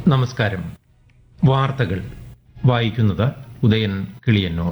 നമസ്കാരം വാർത്തകൾ വായിക്കുന്നത് ഉദയൻ കിളിയന്നൂർ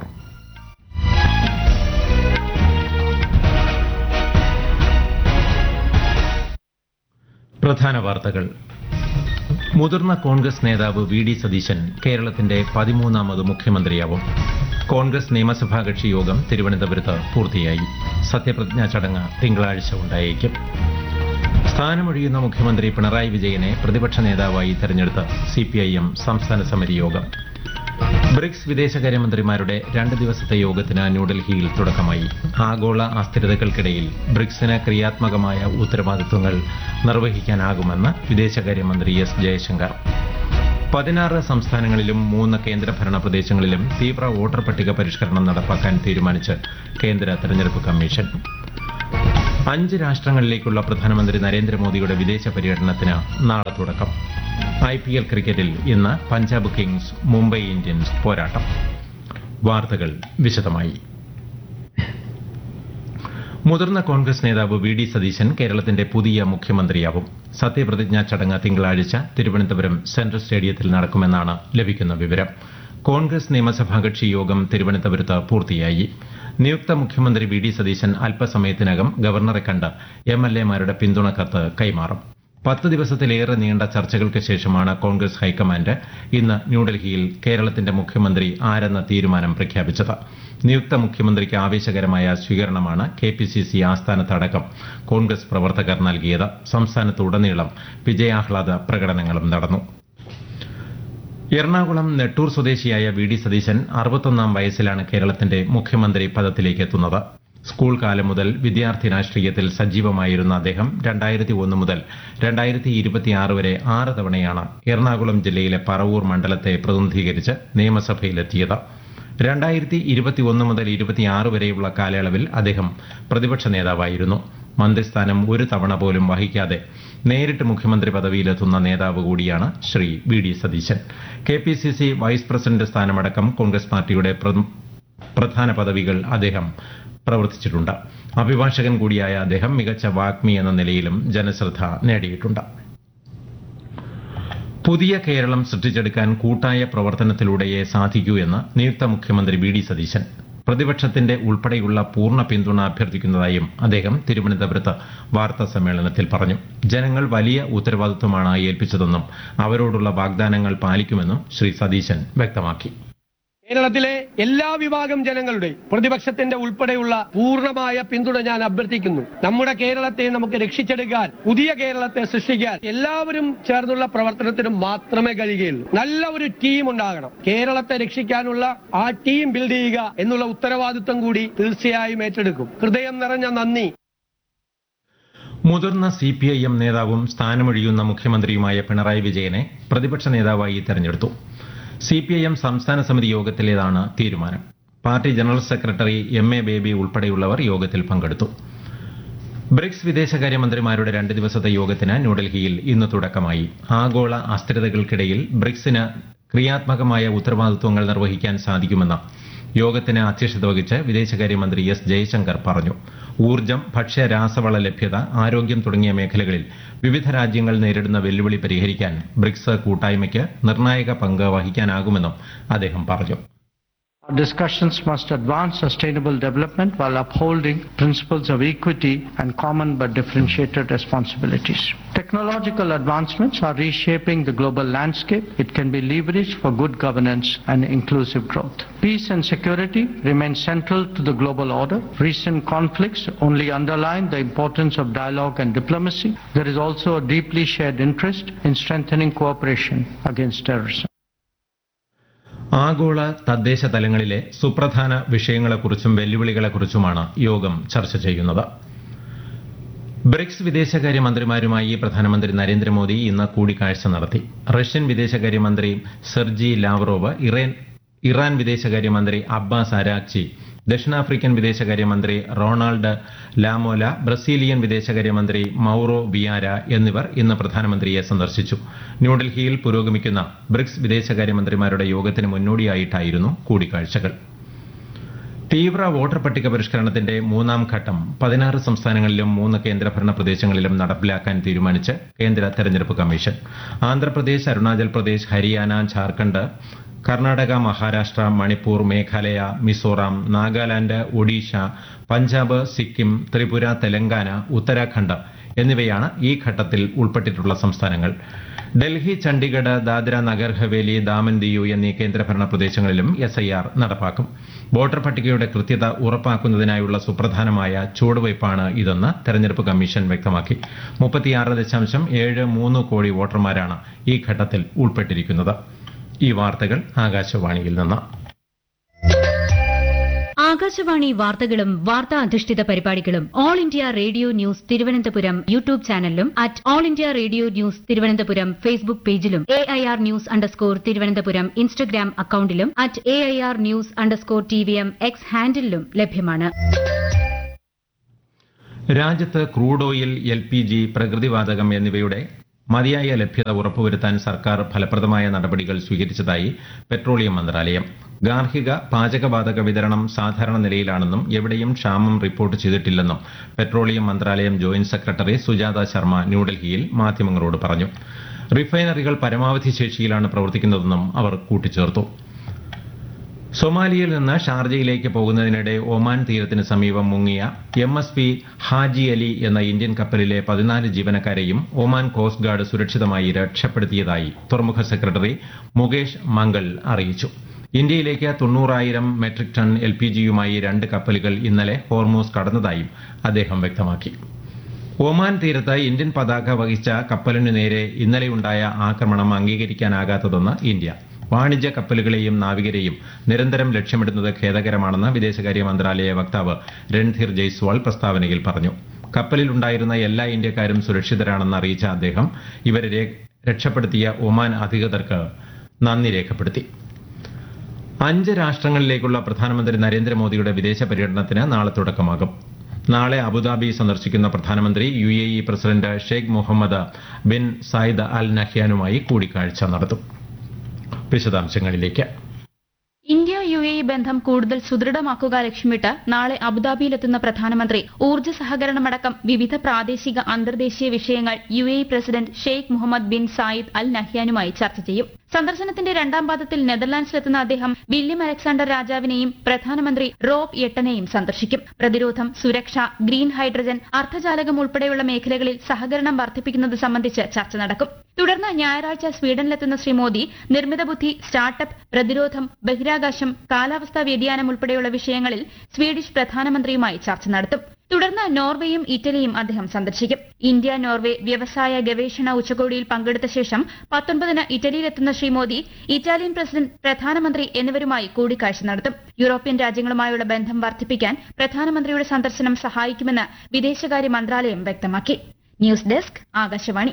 പ്രധാന വാർത്തകൾ മുതിർന്ന കോൺഗ്രസ് നേതാവ് വി ഡി സതീശൻ കേരളത്തിന്റെ പതിമൂന്നാമത് മുഖ്യമന്ത്രിയാവും കോൺഗ്രസ് നിയമസഭാ കക്ഷി യോഗം തിരുവനന്തപുരത്ത് പൂർത്തിയായി സത്യപ്രതിജ്ഞാ ചടങ്ങ് തിങ്കളാഴ്ച ഉണ്ടായേക്കും സ്ഥാനമൊഴിയുന്ന മുഖ്യമന്ത്രി പിണറായി വിജയനെ പ്രതിപക്ഷ നേതാവായി തെരഞ്ഞെടുത്ത സിപിഐഎം സംസ്ഥാന സമിതി യോഗം ബ്രിക്സ് വിദേശകാര്യമന്ത്രിമാരുടെ രണ്ട് ദിവസത്തെ യോഗത്തിന് ന്യൂഡൽഹിയിൽ തുടക്കമായി ആഗോള അസ്ഥിരതകൾക്കിടയിൽ ബ്രിക്സിന് ക്രിയാത്മകമായ ഉത്തരവാദിത്വങ്ങൾ നിർവഹിക്കാനാകുമെന്ന് വിദേശകാര്യമന്ത്രി എസ് ജയശങ്കർ പതിനാറ് സംസ്ഥാനങ്ങളിലും മൂന്ന് കേന്ദ്രഭരണ പ്രദേശങ്ങളിലും തീവ്ര വോട്ടർ പട്ടിക പരിഷ്കരണം നടപ്പാക്കാൻ തീരുമാനിച്ച് കേന്ദ്ര തെരഞ്ഞെടുപ്പ് കമ്മീഷൻ അഞ്ച് രാഷ്ട്രങ്ങളിലേക്കുള്ള പ്രധാനമന്ത്രി നരേന്ദ്രമോദിയുടെ വിദേശ പര്യടനത്തിന് നാളെ തുടക്കം ഐ പി എൽ ക്രിക്കറ്റിൽ ഇന്ന് പഞ്ചാബ് കിങ്സ് മുംബൈ ഇന്ത്യൻസ് പോരാട്ടം വാർത്തകൾ വിശദമായി മുതിർന്ന കോൺഗ്രസ് നേതാവ് വി ഡി സതീശൻ കേരളത്തിന്റെ പുതിയ മുഖ്യമന്ത്രിയാവും സത്യപ്രതിജ്ഞാ ചടങ്ങ് തിങ്കളാഴ്ച തിരുവനന്തപുരം സെൻട്രൽ സ്റ്റേഡിയത്തിൽ നടക്കുമെന്നാണ് ലഭിക്കുന്ന വിവരം കോൺഗ്രസ് നിയമസഭാ കക്ഷി യോഗം തിരുവനന്തപുരത്ത് പൂർത്തിയായി നിയുക്ത മുഖ്യമന്ത്രി വി ഡി സതീശൻ അല്പസമയത്തിനകം ഗവർണറെ കണ്ട് എം എൽ എമാരുടെ പിന്തുണ കത്ത് കൈമാറും പത്ത് ദിവസത്തിലേറെ നീണ്ട ചർച്ചകൾക്ക് ശേഷമാണ് കോൺഗ്രസ് ഹൈക്കമാൻഡ് ഇന്ന് ന്യൂഡൽഹിയിൽ കേരളത്തിന്റെ മുഖ്യമന്ത്രി ആരെന്ന തീരുമാനം പ്രഖ്യാപിച്ചത് നിയുക്ത മുഖ്യമന്ത്രിക്ക് ആവേശകരമായ സ്വീകരണമാണ് കെ പി സി സി ആസ്ഥാനത്തടക്കം കോൺഗ്രസ് പ്രവർത്തകർ നൽകിയത് സംസ്ഥാനത്തുടനീളം വിജയാഹ്ലാദ പ്രകടനങ്ങളും നടന്നു എറണാകുളം നെട്ടൂർ സ്വദേശിയായ വി ഡി സതീശൻ അറുപത്തൊന്നാം വയസ്സിലാണ് കേരളത്തിന്റെ മുഖ്യമന്ത്രി പദത്തിലേക്ക് എത്തുന്നത് സ്കൂൾ കാലം മുതൽ വിദ്യാർത്ഥി രാഷ്ട്രീയത്തിൽ സജീവമായിരുന്ന അദ്ദേഹം രണ്ടായിരത്തി ഒന്ന് മുതൽ രണ്ടായിരത്തി ഇരുപത്തിയാറ് വരെ ആറ് തവണയാണ് എറണാകുളം ജില്ലയിലെ പറവൂർ മണ്ഡലത്തെ പ്രതിനിധീകരിച്ച് നിയമസഭയിലെത്തിയത് രണ്ടായിരത്തി ഇരുപത്തിയൊന്ന് മുതൽ ഇരുപത്തിയാറ് വരെയുള്ള കാലയളവിൽ അദ്ദേഹം പ്രതിപക്ഷ നേതാവായിരുന്നു മന്ത്രിസ്ഥാനം ഒരു തവണ പോലും വഹിക്കാതെ നേരിട്ട് മുഖ്യമന്ത്രി പദവിയിലെത്തുന്ന നേതാവ് കൂടിയാണ് Shri V D Satheesan K P C C vice president സ്ഥാനമടക്കം കോൺഗ്രസ് പാർട്ടിയുടെ പ്രധാന പദവികൾ അദ്ദേഹം പ്രവർത്തിച്ചിട്ടുണ്ട് അഭിഭാഷകൻ കൂടിയായ അദ്ദേഹം മികച്ച വാഗ്മി എന്ന നിലയിലും ജനശ്രദ്ധ നേടിയിട്ടുണ്ട് പുതിയ കേരളം സൃഷ്ടിച്ചെടുക്കാൻ കൂട്ടായ പ്രവർത്തനത്തിലൂടെയേ സാധിക്കൂ എന്ന് നിയുക്ത മുഖ്യമന്ത്രി വി ഡി സതീശൻ പ്രതിപക്ഷത്തിന്റെ ഉൾപ്പെടെയുള്ള പൂർണ്ണ പിന്തുണ അഭ്യർത്ഥിക്കുന്നതായും അദ്ദേഹം തിരുവനന്തപുരത്ത് വാർത്താ സമ്മേളനത്തിൽ പറഞ്ഞു ജനങ്ങൾ വലിയ ഉത്തരവാദിത്വമാണ് ഏൽപ്പിച്ചതെന്നും അവരോടുള്ള വാഗ്ദാനങ്ങൾ പാലിക്കുമെന്നും ശ്രീ സതീശൻ വ്യക്തമാക്കി കേരളത്തിലെ എല്ലാ വിഭാഗം ജനങ്ങളുടെ പ്രതിപക്ഷത്തിന്റെ ഉൾപ്പെടെയുള്ള പൂർണ്ണമായ പിന്തുണ ഞാൻ അഭ്യർത്ഥിക്കുന്നു നമ്മുടെ കേരളത്തെ നമുക്ക് രക്ഷിച്ചെടുക്കാൻ പുതിയ കേരളത്തെ സൃഷ്ടിക്കാൻ എല്ലാവരും ചേർന്നുള്ള പ്രവർത്തനത്തിനും മാത്രമേ കഴിയുകയുള്ളൂ നല്ല ഒരു ടീം ഉണ്ടാകണം കേരളത്തെ രക്ഷിക്കാനുള്ള ആ ടീം ബിൽഡ് ചെയ്യുക എന്നുള്ള ഉത്തരവാദിത്വം കൂടി തീർച്ചയായും ഏറ്റെടുക്കും ഹൃദയം നിറഞ്ഞ നന്ദി മുതിർന്ന സി പി ഐ എം നേതാവും സ്ഥാനമൊഴിയുന്ന മുഖ്യമന്ത്രിയുമായ പിണറായി വിജയനെ പ്രതിപക്ഷ നേതാവായി തെരഞ്ഞെടുത്തു സി പി ഐ എം സംസ്ഥാന സമിതി യോഗത്തിലേതാണ് തീരുമാനം പാർട്ടി general secretary M A Baby ഉൾപ്പെടെയുള്ളവർ യോഗത്തിൽ പങ്കെടുത്തു ബ്രിക്സ് വിദേശകാര്യമന്ത്രിമാരുടെ രണ്ട് ദിവസത്തെ യോഗത്തിന് ന്യൂഡൽഹിയിൽ ഇന്ന് തുടക്കമായി ആഗോള അസ്ഥിരതകൾക്കിടയിൽ ബ്രിക്സിന് ക്രിയാത്മകമായ ഉത്തരവാദിത്വങ്ങൾ നിർവഹിക്കാൻ സാധിക്കുമെന്ന് യോഗത്തിന് അധ്യക്ഷത വഹിച്ച് വിദേശകാര്യമന്ത്രി എസ് ജയശങ്കർ പറഞ്ഞു ഊർജ്ജം ഭക്ഷ്യ രാസവള ലഭ്യത ആരോഗ്യം തുടങ്ങിയ മേഖലകളിൽ വിവിധ രാജ്യങ്ങൾ നേരിടുന്ന വെല്ലുവിളി പരിഹരിക്കാൻ ബ്രിക്സ് കൂട്ടായ്മയ്ക്ക് നിർണായക പങ്ക് വഹിക്കാനാകുമെന്നും അദ്ദേഹം പറഞ്ഞു Our discussions must advance sustainable development while upholding principles of equity and common but differentiated responsibilities. Technological advancements are reshaping the global landscape. It can be leveraged for good governance and inclusive growth. Peace and security remain central to the global order. Recent conflicts only underline the importance of dialogue and diplomacy. There is also a deeply shared interest in strengthening cooperation against terrorism. ആഗോള തദ്ദേശ തലങ്ങളിലെ സുപ്രധാന വിഷയങ്ങളെക്കുറിച്ചും വെല്ലുവിളികളെക്കുറിച്ചുമാണ് യോഗം ചർച്ച ചെയ്യുന്നത് BRICS വിദേശകാര്യമന്ത്രിമാരുമായി പ്രധാനമന്ത്രി നരേന്ദ്രമോദി ഇന്ന് കൂടിക്കാഴ്ച നടത്തി റഷ്യൻ വിദേശകാര്യമന്ത്രി സെർജി ലാവ്റോവ് ഇറാൻ ഇറാൻ വിദേശകാര്യമന്ത്രി അബ്ബാസ് അരാക്ചി ദക്ഷിണാഫ്രിക്കൻ വിദേശകാര്യമന്ത്രി റൊണാൾഡ് ലാമോല ബ്രസീലിയൻ വിദേശകാര്യമന്ത്രി മൌറോ വിയാര എന്നിവർ ഇന്ന് പ്രധാനമന്ത്രിയെ സന്ദർശിച്ചു ന്യൂഡൽഹിയിൽ പുരോഗമിക്കുന്ന ബ്രിക്സ് വിദേശകാര്യമന്ത്രിമാരുടെ യോഗത്തിന് മുന്നോടിയായിട്ടായിരുന്നു കൂടിക്കാഴ്ചകൾ തീവ്ര വോട്ടർ പട്ടിക പരിഷ്കരണത്തിന്റെ മൂന്നാം ഘട്ടം പതിനാറ് സംസ്ഥാനങ്ങളിലും മൂന്ന് കേന്ദ്രഭരണ പ്രദേശങ്ങളിലും നടപ്പിലാക്കാൻ തീരുമാനിച്ച് കേന്ദ്ര തെരഞ്ഞെടുപ്പ് കമ്മീഷൻ ആന്ധ്രാപ്രദേശ് അരുണാചൽ പ്രദേശ് ഹരിയാന ഝാർഖണ്ഡ് കർണാടക മഹാരാഷ്ട്ര മണിപ്പൂർ മേഘാലയ മിസോറാം നാഗാലാന്റ് ഒഡീഷ പഞ്ചാബ് സിക്കിം ത്രിപുര തെലങ്കാന ഉത്തരാഖണ്ഡ് എന്നിവയാണ് ഈ ഘട്ടത്തിൽ ഉൾപ്പെട്ടിട്ടുള്ള സംസ്ഥാനങ്ങൾ ഡൽഹി ചണ്ഡീഗഡ് ദാദ്ര നഗർ ഹവേലി ദാമൻ ദിയു എന്നീ കേന്ദ്രഭരണ പ്രദേശങ്ങളിലും എസ് ഐ ആർ നടപ്പാക്കും വോട്ടർ പട്ടികയുടെ കൃത്യത ഉറപ്പാക്കുന്നതിനായുള്ള സുപ്രധാനമായ ചുവടുവയ്പ്പാണ് ഇതെന്ന് തെരഞ്ഞെടുപ്പ് കമ്മീഷൻ വ്യക്തമാക്കി മുപ്പത്തിയാറ് ദശാംശം ഏഴ് മൂന്ന് കോടി വോട്ടർമാരാണ് ഈ ഘട്ടത്തിൽ ഉൾപ്പെട്ടിരിക്കുന്നത് ഈ വാർത്തകൾ ആകാശവാണിയിൽ നിന്ന് ആകാശവാണി വാർത്തകളും വാർത്താ അധിഷ്ഠിത പരിപാടികളും All India Radio news Thiruvananthapuram YouTube ചാനലിലും at All India Radio news Thiruvananthapuram Facebook പേജിലും A I R news underscore Thiruvananthapuram Instagram അക്കൌണ്ടിലും at A I R news underscore T V M X ഹാൻഡിലും ലഭ്യമാണ് രാജ്യത്ത് crude oil L P G പ്രകൃതിവാതകം എന്നിവയുടെ മതിയായ ലഭ്യത ഉറപ്പുവരുത്താൻ സർക്കാർ ഫലപ്രദമായ നടപടികൾ സ്വീകരിച്ചതായി പെട്രോളിയം മന്ത്രാലയം ഗാർഹിക പാചകവാതക വിതരണം സാധാരണ നിലയിലാണെന്നും എവിടെയും ക്ഷാമം റിപ്പോർട്ട് ചെയ്തിട്ടില്ലെന്നും പെട്രോളിയം മന്ത്രാലയം ജോയിന്റ് സെക്രട്ടറി സുജാത ശർമ്മ ന്യൂഡൽഹിയിൽ മാധ്യമങ്ങളോട് പറഞ്ഞു റിഫൈനറികൾ പരമാവധി ശേഷിയിലാണ് പ്രവർത്തിക്കുന്നതെന്നും അവർ കൂട്ടിച്ചേർത്തു സൊമാലിയയിൽ നിന്ന് ഷാർജയിലേക്ക് പോകുന്നതിനിടെ ഒമാൻ തീരത്തിന് സമീപം മുങ്ങിയ M S P Haji Ali എന്ന ഇന്ത്യൻ കപ്പലിലെ പതിനാല് ജീവനക്കാരെയും ഒമാൻ കോസ്റ്റ് ഗാർഡ് സുരക്ഷിതമായി രക്ഷപ്പെടുത്തിയതായി തുറമുഖ സെക്രട്ടറി മുകേഷ് മംഗൾ അറിയിച്ചു ഇന്ത്യയിലേക്ക് തൊണ്ണൂറായിരം മെട്രിക് ടൺ എൽ പി ജിയുമായി രണ്ട് കപ്പലുകൾ ഇന്നലെ ഹോർമൂസ് കടന്നതായും അദ്ദേഹം വ്യക്തമാക്കി ഒമാൻ തീരത്ത് ഇന്ത്യൻ പതാക വഹിച്ച കപ്പലിനു നേരെ ഇന്നലെയുണ്ടായ ആക്രമണം അംഗീകരിക്കാനാകാത്തതെന്ന് ഇന്ത്യ വാണിജ്യ കപ്പലുകളെയും നാവികരെയും നിരന്തരം ലക്ഷ്യമിടുന്നത് ഖേദകരമാണെന്ന് വിദേശകാര്യ മന്ത്രാലയ വക്താവ് രൺധീർ ജയ്സ്വാൾ പ്രസ്താവനയിൽ പറഞ്ഞു കപ്പലിലുണ്ടായിരുന്ന എല്ലാ ഇന്ത്യക്കാരും സുരക്ഷിതരാണെന്ന് അറിയിച്ച അദ്ദേഹം ഇവരെ രക്ഷപ്പെടുത്തിയ ഒമാൻ അധികൃതർക്ക് നന്ദി രേഖപ്പെടുത്തി അഞ്ച് രാഷ്ട്രങ്ങളിലേക്കുള്ള പ്രധാനമന്ത്രി നരേന്ദ്രമോദിയുടെ വിദേശ പര്യടനത്തിന് നാളെ തുടക്കമാകും നാളെ അബുദാബി സന്ദർശിക്കുന്ന പ്രധാനമന്ത്രി U A E president Sheikh Mohammed bin Zayed Al നഹ്യാനുമായി കൂടിക്കാഴ്ച നടത്തും വിശദാംശങ്ങളിലേക്ക് ഇന്ത്യ യു എ ഇ ബന്ധം കൂടുതൽ സുദൃഢമാക്കുക ലക്ഷ്യമിട്ട് നാളെ അബുദാബിയിലെത്തുന്ന പ്രധാനമന്ത്രി ഊർജ്ജ സഹകരണമടക്കം വിവിധ പ്രാദേശിക അന്തർദേശീയ വിഷയങ്ങൾ U A E president Sheikh Mohammed bin Zayed Al നഹ്യാനുമായി ചർച്ച ചെയ്യും സന്ദർശനത്തിന്റെ രണ്ടാം പാദത്തിൽ നെതർലാൻഡ്സിലെത്തുന്ന അദ്ദേഹം വില്യം അലക്സാണ്ടർ രാജാവിനെയും പ്രധാനമന്ത്രി റോബ് എട്ടനെയും സന്ദർശിക്കും പ്രതിരോധം സുരക്ഷ ഗ്രീൻ ഹൈഡ്രജൻ അർദ്ധചാലകം ഉൾപ്പെടെയുള്ള മേഖലകളിൽ സഹകരണം വർദ്ധിപ്പിക്കുന്നത് സംബന്ധിച്ച് ചർച്ച നടക്കും തുടർന്ന് ഞായറാഴ്ച സ്വീഡനിലെത്തുന്ന ശ്രീ മോദി നിർമ്മിത ബുദ്ധി സ്റ്റാർട്ടപ്പ് പ്രതിരോധം ബഹിരാകാശം കാലാവസ്ഥാ വ്യതിയാനം ഉൾപ്പെടെയുള്ള വിഷയങ്ങളിൽ സ്വീഡിഷ് പ്രധാനമന്ത്രിയുമായി ചർച്ച നടത്തും തുടർന്ന് നോർവേയും ഇറ്റലിയും അദ്ദേഹം സന്ദർശിക്കും ഇന്ത്യ നോർവേ വ്യവസായ ഗവേഷണ ഉച്ചകോടിയിൽ പങ്കെടുത്ത ശേഷം പത്തൊൻപതിന് ഇറ്റലിയിലെത്തുന്ന ശ്രീ മോദി ഇറ്റാലിയൻ പ്രസിഡന്റ് പ്രധാനമന്ത്രി എന്നിവരുമായി കൂടിക്കാഴ്ച നടത്തും യൂറോപ്യൻ രാജ്യങ്ങളുമായുള്ള ബന്ധം വർദ്ധിപ്പിക്കാൻ പ്രധാനമന്ത്രിയുടെ സന്ദർശനം സഹായിക്കുമെന്ന് വിദേശകാര്യ മന്ത്രാലയം വ്യക്തമാക്കി news desk Akashvani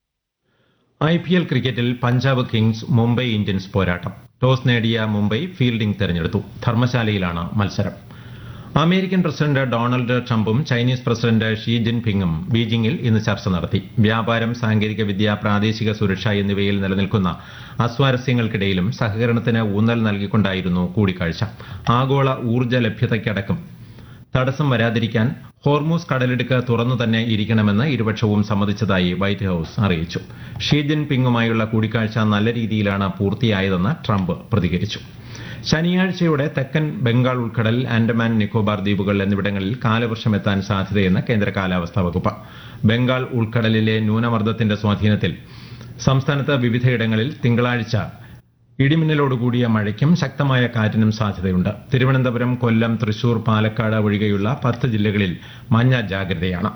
I P L ക്രിക്കറ്റിൽ പഞ്ചാബ് കിങ്സ് മുംബൈ ഇന്ത്യൻസ് പോരാട്ടം ടോസ് നേടിയ മുംബൈ ഫീൽഡിംഗ് തെരഞ്ഞെടുത്തു ധർമ്മശാലയിലാണ് മത്സരം അമേരിക്കൻ പ്രസിഡന്റ് ഡൊണാൾഡ് ട്രംപും ചൈനീസ് പ്രസിഡന്റ് ഷീ ജിൻപിങ്ങും ബീജിംഗിൽ ഇന്ന് ചർച്ച നടത്തി വ്യാപാരം സാങ്കേതികവിദ്യ പ്രാദേശിക സുരക്ഷ എന്നിവയിൽ നിലനിൽക്കുന്ന അസ്വാരസ്യങ്ങൾക്കിടയിലും സഹകരണത്തിന് ഊന്നൽ നൽകിക്കൊണ്ടായിരുന്നു കൂടിക്കാഴ്ച ആഗോള ഊർജ്ജ ലഭ്യതയ്ക്കടക്കം തടസ്സം വരാതിരിക്കാൻ ഹോർമൂസ് കടലിടുക്ക് തുറന്നു തന്നെ ഇരിക്കണമെന്ന് ഇരുപക്ഷവും സമ്മതിച്ചതായി വൈറ്റ് ഹൌസ് അറിയിച്ചു ഷീ ജിൻപിങ്ങുമായുള്ള കൂടിക്കാഴ്ച നല്ല രീതിയിലാണ് പൂർത്തിയായതെന്ന് ട്രംപ് പ്രതികരിച്ചു ശനിയാഴ്ചയോടെ തെക്കൻ ബംഗാൾ ഉൾക്കടൽ ആൻഡമാൻ നിക്കോബാർ ദ്വീപുകൾ എന്നിവിടങ്ങളിൽ കാലവർഷം എത്താൻ സാധ്യതയെന്ന് കേന്ദ്ര കാലാവസ്ഥാ വകുപ്പ് ബംഗാൾ ഉൾക്കടലിലെ ന്യൂനമർദ്ദത്തിന്റെ സ്വാധീനത്തിൽ സംസ്ഥാനത്ത് വിവിധയിടങ്ങളിൽ തിങ്കളാഴ്ച ഇടിമിന്നലോടുകൂടിയ മഴയ്ക്കും ശക്തമായ കാറ്റിനും സാധ്യതയുണ്ട് തിരുവനന്തപുരം കൊല്ലം തൃശൂർ പാലക്കാട് ഒഴികെയുള്ള പത്ത് ജില്ലകളിൽ മഞ്ഞ ജാഗ്രതയാണ്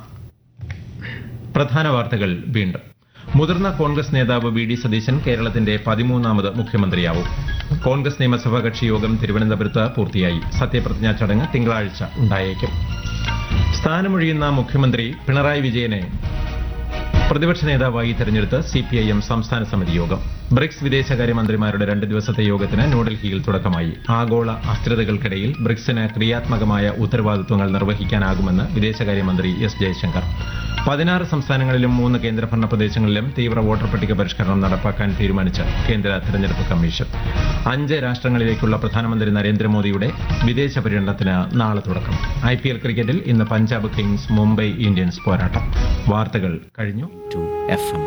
പ്രധാന വാർത്തകൾ വീണ്ടും മുതിർന്ന കോൺഗ്രസ് നേതാവ് വി ഡി സതീശൻ കേരളത്തിന്റെ പതിമൂന്നാമത് മുഖ്യമന്ത്രിയാവും കോൺഗ്രസ് നിയമസഭാ കക്ഷി യോഗം തിരുവനന്തപുരത്ത് പൂർത്തിയായി സത്യപ്രതിജ്ഞാ ചടങ്ങ് തിങ്കളാഴ്ച ഉണ്ടായേക്കും സ്ഥാനമൊഴിയുന്ന മുഖ്യമന്ത്രി പിണറായി വിജയനെ പ്രതിപക്ഷ നേതാവായി തെരഞ്ഞെടുത്ത് സിപിഐഎം സംസ്ഥാന സമിതി യോഗം ബ്രിക്സ് വിദേശകാര്യമന്ത്രിമാരുടെ രണ്ട് ദിവസത്തെ യോഗത്തിന് ന്യൂഡൽഹിയിൽ തുടക്കമായി ആഗോള അസ്ഥിരതകൾക്കിടയിൽ ബ്രിക്സിന് ക്രിയാത്മകമായ ഉത്തരവാദിത്വങ്ങൾ നിർവഹിക്കാനാകുമെന്ന് വിദേശകാര്യമന്ത്രി എസ് ജയശങ്കർ പതിനാറ് സംസ്ഥാനങ്ങളിലും മൂന്ന് കേന്ദ്രഭരണ പ്രദേശങ്ങളിലും തീവ്ര വോട്ടർ പട്ടിക പരിഷ്കരണം നടപ്പാക്കാൻ തീരുമാനിച്ച കേന്ദ്ര തെരഞ്ഞെടുപ്പ് കമ്മീഷൻ അഞ്ച് രാഷ്ട്രങ്ങളിലേക്കുള്ള പ്രധാനമന്ത്രി നരേന്ദ്രമോദിയുടെ വിദേശ പര്യടനത്തിന് നാളെ തുടക്കം ഐ പി എൽ ക്രിക്കറ്റിൽ ഇന്ന് പഞ്ചാബ് കിങ്സ് മുംബൈ ഇന്ത്യൻസ് പോരാട്ടം വാർത്തകൾ കഴിഞ്ഞു to FM.